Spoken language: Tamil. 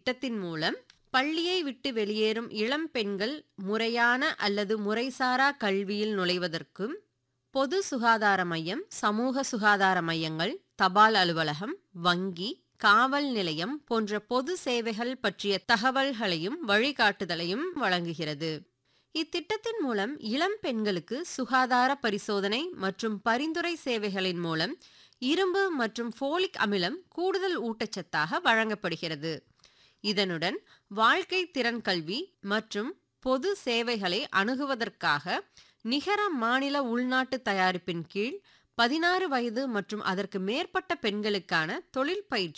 திட்டத்தின் மூலம் பள்ளியை விட்டு வெளியேறும் இளம் பெண்கள் முறையான அல்லது முறைசாரா கல்வியில் நுழைவதற்கும் பொது சுகாதார மையம் சமூக சுகாதார மையங்கள் தபால் அலுவலகம் வங்கி காவல் நிலையம் போன்ற பொது சேவைகள் பற்றிய தகவல்களையும் வழிகாட்டுதலையும் வழங்குகிறது இத்திட்டத்தின் மூலம் இளம் பெண்களுக்கு சுகாதார பரிசோதனை மற்றும் பரிந்துரை சேவைகளின் மூலம் இரும்பு மற்றும் ஃபோலிக் அமிலம் கூடுதல் ஊட்டச்சத்தாக வழங்கப்படுகிறது இதனுடன் வாழ்க்கை திறன் கல்வி மற்றும் பொது சேவைகளை அணுகுவதற்காக நிகர மாநில உள்நாட்டு தயாரிப்பின் கீழ் பதினாறு வயது மற்றும் அதற்கு மேற்பட்ட பெண்களுக்கான தொழில் பயிற்சி